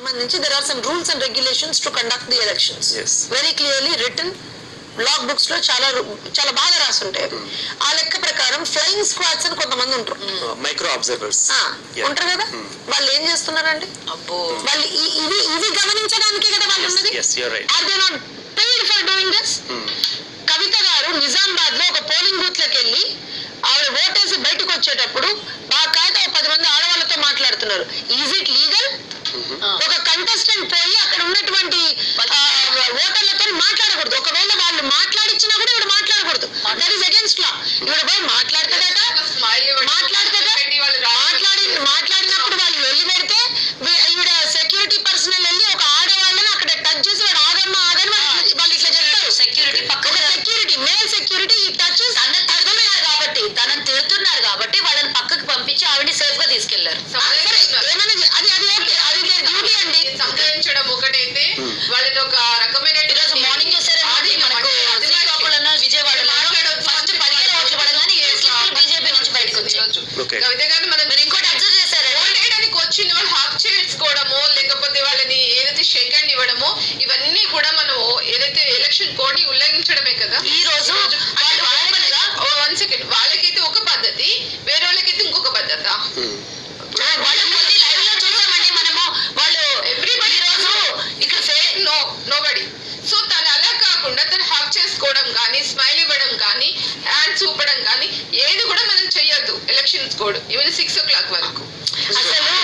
సంబంధించి there are some rules and regulations to conduct the elections Yes. Very clearly return log books లో చాలా రు- చాలా బాగా రాసి ఉంటాయి ఆ లెక్క ప్రకారం ఫ్లయింగ్ స్క్వాడ్స్ అని కొంతమంది ఉంటారు మైక్రో అబ్జర్వర్స్ ఆ, ఉంటారు కదా వాళ్ళు ఏం చేస్తున్నారండి అబ్బో వాళ్ళు ఈ- ఇవి ఇవి గమనించడానికే కదా వాళ్ళు ఉన్నది yes you're right are they not paid for doing this Kavitha గారు నిజామాబాద్ లో ఒక పోలింగ్ బూత్ లోకి వెళ్ళి ఆవిడ ఓటేసి బయటకు వచ్చేటప్పుడు బాకాయత ఒక పది మంది ఆడవాళ్ళతో మాట్లాడుతున్నారు ఈజ్ ఇట్ లీగల్ ఒక కంటెస్టెంట్ పోయి అక్కడ ఉన్నటువంటి ఆ, ఓటర్లతో మాట్లాడకూడదు ఒకవేళ వాళ్ళు మాట్లాడించినా కూడా ఇవిడ మాట్లాడకూడదు దట్ ఈస్ అగేన్స్ట్ లా ఇవిడ పోయి మాట్లాడుతుందట మాట్లాడుతుందా మాట్లాడి మాట్లాడినప్పుడు వాళ్ళు వెళ్ళి పెడితే వీ- ఈవిడ సెక్యూరిటీ పర్సనల్ వెళ్ళి ఒక ఆడవాళ్ళని అక్కడ టచ్ చేసి వాడు ఆగమ్మా ఆగని వాళ్ళు ఇట్లా- వాళ్ళు ఇట్లా చెప్తారు సెక్యూరిటీ ఒక పక్కన సెక్యూరిటీ మేల్ సెక్యూరిటీ ఈ టచ్ తనని తిడుతున్నారు కాబట్టి తనని తిడుతున్నారు కాబట్టి వాళ్ళని పక్కకు పంపించి ఆవిడ సేఫ్ గా తీసుకెళ్లారు ఏమైనా చే- అది అది ఓకే అది డ్యూటీ అండి సంప్రదించడం ఒకటైతే వాళ్ళని ఒక రకమైన ఈరోజు మార్నింగ్ చూసారండి మనకు శ్రీకాకుళంలో విజయవాడలో ఫస్ట్ పదిహేను ఓట్లు పడగానే ఏడు సీట్లు బీజేపీ నుంచి బయటకు వచ్చాయి Okay. కవిత గారు మనం మీరు ఇంకోటి అబ్జర్వ్ చేశారండి ఓల్డ్ ఏడానికి వచ్చిన వాళ్ళు హాక్ చేసుకోవడము లేకపోతే వాళ్ళని ఏదైతే షేక్ హ్యాండ్ ఇవ్వడమో ఇవన్నీ కూడా మనం ఏదైతే ఎలక్షన్ కోడ్ ని ఉల్లంఘించడమే కదా ఈ రోజు వాళ్ళు ఓపెన్ గా వన్ సెకండ్ వాళ్ళకైతే ఒక పద్ధతి వేరే వాళ్ళకైతే ఇంకొక పద్ధత వాళ్ళు ముందు లైవ్ లో చూసామండి మనము వాళ్ళు Everybody ఈ రోజు ఇక్కడ ఫే- నో నోబడి సో తను అలా కాకుండా తను హక్ చేసుకోవడం కానీ స్మైల్ ఇవ్వడం కానీ హ్యాండ్స్ చూపడం కానీ ఏది కూడా మనం చెయ్యొద్దు elections code even six o'clock వరకు అసలు